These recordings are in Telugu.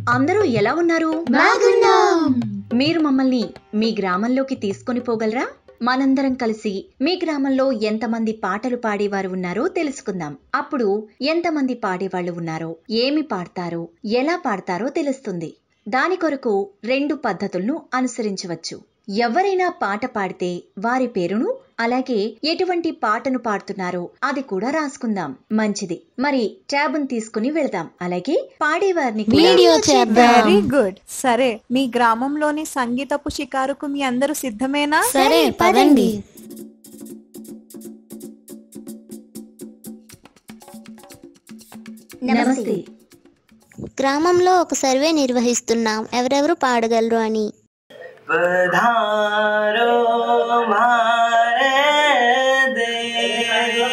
అందరూ ఎలా ఉన్నారు బాగున్నాం. మీరు మమ్మల్ని మీ గ్రామంలోకి తీసుకొని పోగలరా మనందరం కలిసి మీ గ్రామంలో ఎంతమంది పాటలు పాడేవారు ఉన్నారో తెలుసుకుందాం అప్పుడు ఎంతమంది పాడేవాళ్ళు ఉన్నారో ఏమి పాడతారో ఎలా పాడతారో తెలుస్తుంది దాని కొరకు రెండు పద్ధతులను అనుసరించవచ్చు ఎవరైనా పాట పాడితే వారి పేరును అలాగే ఎటువంటి పాటను పాడుతున్నారో అది కూడా రాసుకుందాం మంచిది మరి ట్యాబును తీసుకుని వెళ్దాం అలాగే పాడేవారిని కూడా వీడియో చేద్దాం వెరీ గుడ్ సరే మీ గ్రామంలోని సంగీతపు షికారుకు మీ అందరూ సిద్ధమేనా సరే పదండి నమస్తే గ్రామంలో ఒక సర్వే నిర్వహిస్తున్నాం ఎవరెవరు పాడగలరు అని पधारो मारे देश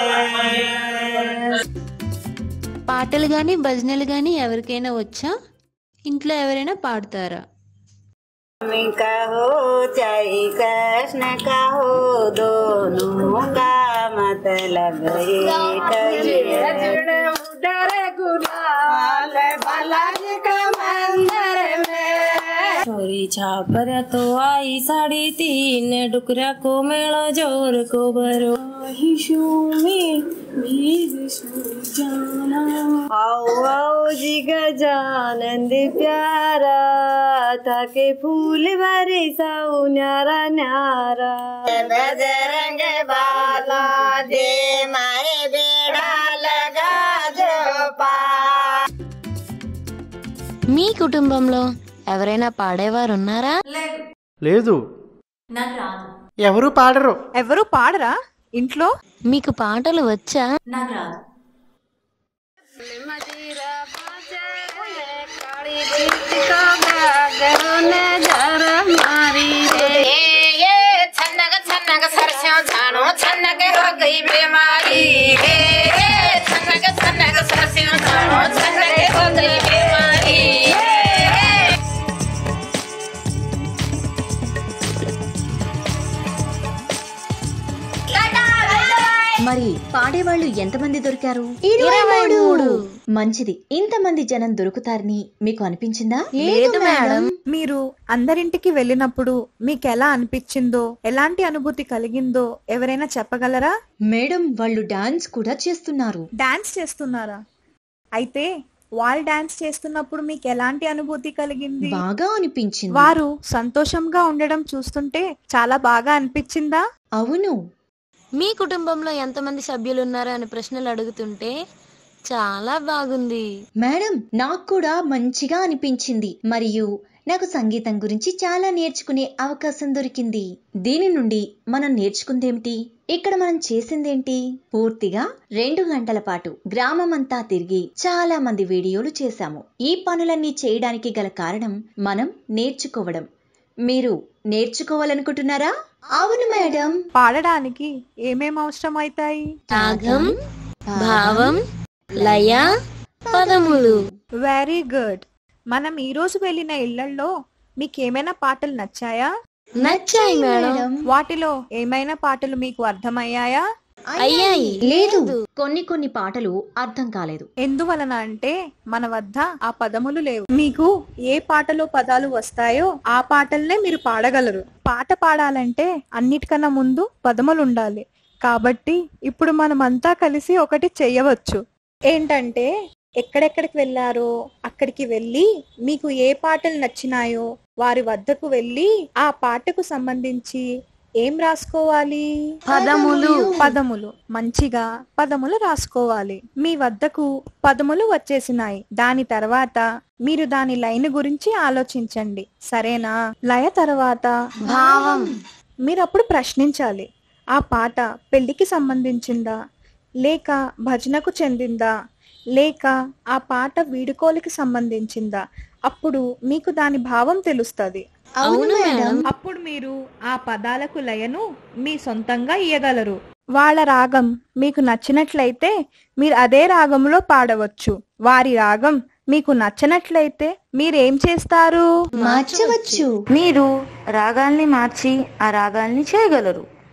పాటలు కానీ భజనలు కానీ ఎవరికైనా వచ్చా ఇంట్లో ఎవరైనా పాడతారా स्वामी का हो चाहे कृष्ण का हो दोनों का मतलब एक ही है डरे गुलाल बालाजी का मंदिर में छोरी छापर तो आई साड़ी तीन डुकरा को मेलो जोर को भरो हिशू में भीग जाना आओ आओ जी गजानंद प्यारा थाके फूल भरे साऊ न्यारा न्यारा बजरंग बाला दे माए बेड़ा लगा जो पा మీ కుటుంబంలో ఎవరైనా పాడేవారు ఉన్నారా లేదు ఎవరు పాడరు ఎవరు పాడరా ఇంట్లో మీకు పాటలు వచ్చా छनक छनक सरसों छानो छनक हो गई बीमारी हे हे छनक छनक सरसों छानो छनक हो गई बीमारी हे हे మరి పాడేవాళ్ళు ఎంతమంది దొరికారు మంచిది ఇంతమంది జనం దొరుకుతారని మీకు అనిపించిందా లేదు మేడం మీరు అందరింటికి వెళ్ళినప్పుడు మీకు ఎలా అనిపించిందో ఎలాంటి అనుభూతి కలిగిందో ఎవరైనా చెప్పగలరా మేడం వాళ్ళు డాన్స్ కూడా చేస్తున్నారు డాన్స్ చేస్తున్నారా అయితే వాళ్ళు డాన్స్ చేస్తున్నప్పుడు మీకు ఎలాంటి అనుభూతి కలిగింది బాగా అనిపించింది వారు సంతోషంగా ఉండడం చూస్తుంటే చాలా బాగా అనిపించిందా అవును మీ కుటుంబంలో ఎంతమంది సభ్యులు ఉన్నారు అని ప్రశ్నలు అడుగుతుంటే చాలా బాగుంది మేడం నాకు కూడా మంచిగా అనిపించింది మరియు నాకు సంగీతం గురించి చాలా నేర్చుకునే అవకాశం దొరికింది దీని నుండి మనం నేర్చుకుందేమిటి ఇక్కడ మనం చేసిందేంటి పూర్తిగా రెండు గంటల పాటు గ్రామమంతా తిరిగి చాలా మంది వీడియోలు చేశాము ఈ పనులన్నీ చేయడానికి గల కారణం మనం నేర్చుకోవడం మీరు నేర్చుకోవాలనుకుంటున్నారా అవును మేడం పాడడానికి ఏమేం అవసరం అవుతాయి రాగం భావం లయ పదములు వెరీ గుడ్ మనం ఈ రోజు వెళ్ళిన ఇళ్లలో మీకు ఏమైనా పాటలు నచ్చాయా నచ్చాయి మేడం వాటిలో ఏమైనా పాటలు మీకు అర్థమయ్యాయా అయ్యాయి లేదు కొన్ని కొన్ని పాటలు అర్థం కాలేదు ఎందువలన అంటే మన వద్ద ఆ పదములు లేవు మీకు ఏ పాటలో పదాలు వస్తాయో ఆ పాటల్నే మీరు పాడగలరు పాట పాడాలంటే అన్నిటికన్నా ముందు పదములు ఉండాలి కాబట్టి ఇప్పుడు మనమంతా కలిసి ఒకటి చెయ్యవచ్చు ఏంటంటే ఎక్కడెక్కడికి వెళ్ళారో అక్కడికి వెళ్ళి మీకు ఏ పాటలు నచ్చినాయో వారి వద్దకు వెళ్ళి ఆ పాటకు సంబంధించి ఏం రాసుకోవాలి పదములు. పదములు మంచిగా పదములు రాసుకోవాలి మీ వద్దకు పదములు వచ్చేసినాయి దాని తర్వాత మీరు దాని లైన్ గురించి ఆలోచించండి సరేనా లయ తర్వాత భావం మీరు అప్పుడు ప్రశ్నించాలి ఆ పాట పెళ్లికి సంబంధించిందా లేక భజనకు చెందిందా లేక ఆ పాట వీడుకోలికి సంబంధించిందా అప్పుడు మీకు దాని భావం తెలుస్తుంది అవును మేడం అప్పుడు మీరు ఆ పదాలకు లయను మీ సొంతంగా ఇయ్యగలరు వాళ్ళ రాగం మీకు నచ్చినట్లయితే మీరు అదే రాగంలో పాడవచ్చు వారి రాగం మీకు నచ్చనట్లయితే మీరేం చేస్తారు మార్చవచ్చు మీరు రాగాల్ని మార్చి ఆ రాగాల్ని చేయగలరు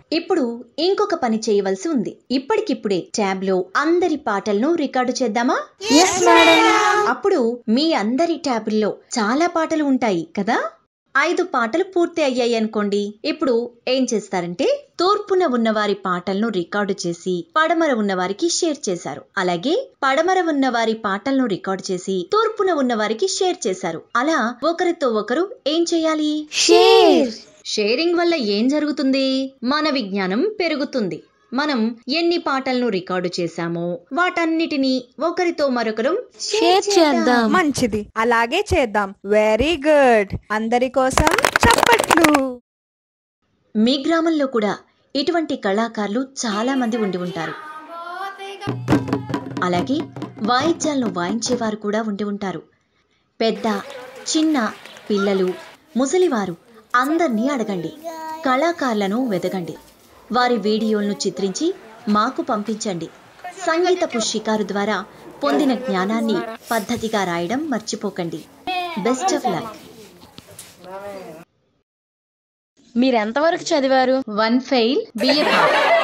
ఇప్పుడు ఇంకొక పని చేయవలసి ఉంది ఇప్పటికిప్పుడే ట్యాబ్ లో అందరి పాటలను రికార్డు చేద్దామా అప్పుడు మీ అందరి ట్యాబుల్లో చాలా పాటలు ఉంటాయి కదా ఐదు పాటలు పూర్తి అయ్యాయి అనుకోండి ఇప్పుడు ఏం చేస్తారంటే తూర్పున ఉన్నవారి పాటలను రికార్డు చేసి పడమర ఉన్నవారికి షేర్ చేశారు అలాగే పడమర ఉన్నవారి పాటలను రికార్డు చేసి తూర్పున ఉన్నవారికి షేర్ చేశారు అలా ఒకరితో ఒకరు ఏం చేయాలి షేర్ షేరింగ్ వల్ల ఏం జరుగుతుంది మన విజ్ఞానం పెరుగుతుంది మనం ఎన్ని పాటలను రికార్డు చేశామో వాటన్నిటినీ ఒకరితో మరొకరం షేర్ చేద్దాం మంచిది అలాగే చేద్దాం వెరీ గుడ్ అందరి కోసం చప్పట్లు మీ గ్రామంలో కూడా ఇటువంటి కళాకారులు చాలా మంది ఉండి ఉంటారు అలాగే వాయిద్యాలను వాయించేవారు కూడా ఉండి ఉంటారు పెద్ద చిన్న పిల్లలు ముసలివారు అందర్నీ అడగండి కళాకారులను వెదగండి వారి వీడియోలను చిత్రించి మాకు పంపించండి సంగీతపు షికారు ద్వారా పొందిన జ్ఞానాన్ని పద్ధతిగా రాయడం మర్చిపోకండి బెస్ట్ ఆఫ్ లక్ మీరెంతవరకు చదివారు వన్ ఫెయిల్ బిఏ